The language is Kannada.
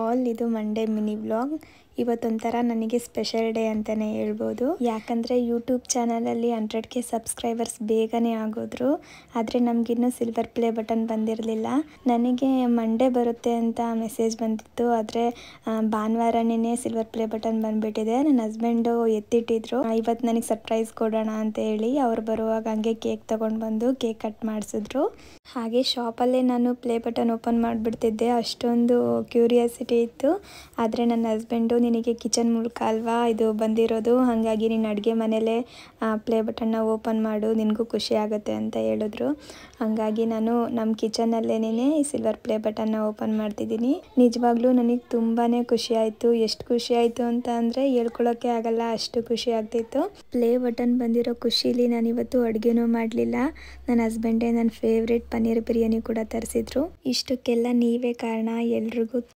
ಆಲ್ ಇದು ಮಂಡೇ ಮಿನಿ ವ್ಲಾಗ್ ಇವತ್ತೊಂಥರ ನನಗೆ ಸ್ಪೆಷಲ್ ಡೇ ಅಂತಲೇ ಹೇಳ್ಬೋದು ಯಾಕಂದರೆ ಯೂಟ್ಯೂಬ್ ಚಾನಲಲ್ಲಿ ಹಂಡ್ರೆಡ್ ಕೆ ಸಬ್ಸ್ಕ್ರೈಬರ್ಸ್ ಬೇಗನೆ ಆಗೋದ್ರು ಆದರೆ ನಮಗಿನ್ನೂ ಸಿಲ್ವರ್ ಪ್ಲೇ ಬಟನ್ ಬಂದಿರಲಿಲ್ಲ ನನಗೆ ಮಂಡೇ ಬರುತ್ತೆ ಅಂತ ಮೆಸೇಜ್ ಬಂದಿತ್ತು ಆದರೆ ಭಾನುವಾರನೇ ಸಿಲ್ವರ್ ಪ್ಲೇ ಬಟನ್ ಬಂದುಬಿಟ್ಟಿದೆ ನನ್ನ ಹಸ್ಬೆಂಡು ಎತ್ತಿಟ್ಟಿದ್ರು ಇವತ್ತು ನನಗೆ ಸರ್ಪ್ರೈಸ್ ಕೊಡೋಣ ಅಂತ ಹೇಳಿ ಅವ್ರು ಬರುವಾಗ ಹಂಗೆ ಕೇಕ್ ತೊಗೊಂಡು ಬಂದು ಕೇಕ್ ಕಟ್ ಮಾಡಿಸಿದ್ರು ಹಾಗೆ ಶಾಪಲ್ಲೇ ನಾನು ಪ್ಲೇ ಬಟನ್ ಓಪನ್ ಮಾಡಿಬಿಡ್ತಿದ್ದೆ ಅಷ್ಟೊಂದು ಕ್ಯೂರಿಯಾಸಿಟಿ ಇತ್ತು ಆದರೆ ನನ್ನ ಹಸ್ಬೆಂಡು ನಿನಗೆ ಕಿಚನ್ ಮೂಲಕ ಅಲ್ವಾ ಇದು ಬಂದಿರೋದು ಹಾಗಾಗಿ ನೀನು ಅಡುಗೆ ಮನೇಲೇ ಪ್ಲೇ ಬಟನ್ನ ಓಪನ್ ಮಾಡು ನಿನಗೂ ಖುಷಿ ಆಗುತ್ತೆ ಅಂತ ಹೇಳಿದ್ರು ಹಾಗಾಗಿ ನಾನು ನಮ್ಮ ಕಿಚನಲ್ಲೇನೇ ಈ ಸಿಲ್ವರ್ ಪ್ಲೇ ಬಟನ್ನ ಓಪನ್ ಮಾಡ್ತಿದ್ದೀನಿ ನಿಜವಾಗ್ಲೂ ನನಗೆ ತುಂಬಾ ಖುಷಿ ಆಯಿತು ಎಷ್ಟು ಖುಷಿ ಆಯಿತು ಅಂತ ಅಂದರೆ ಹೇಳ್ಕೊಳ್ಳೋಕ್ಕೆ ಆಗಲ್ಲ ಅಷ್ಟು ಖುಷಿ ಆಗ್ತಿತ್ತು ಪ್ಲೇ ಬಟನ್ ಬಂದಿರೋ ಖುಷಿಲಿ ನಾನಿವತ್ತು ಅಡುಗೆನೂ ಮಾಡಲಿಲ್ಲ ನನ್ನ ಹಸ್ಬೆಂಡೇ ನನ್ನ ಫೇವ್ರೆಟ್ ಪನ್ನೀರ್ ಬಿರಿಯಾನಿ ಕೂಡ ತರಿಸಿದ್ರು ಇಷ್ಟಕ್ಕೆಲ್ಲ ನೀವೇ ಕಾರಣ ಎಲ್ರಿಗೂ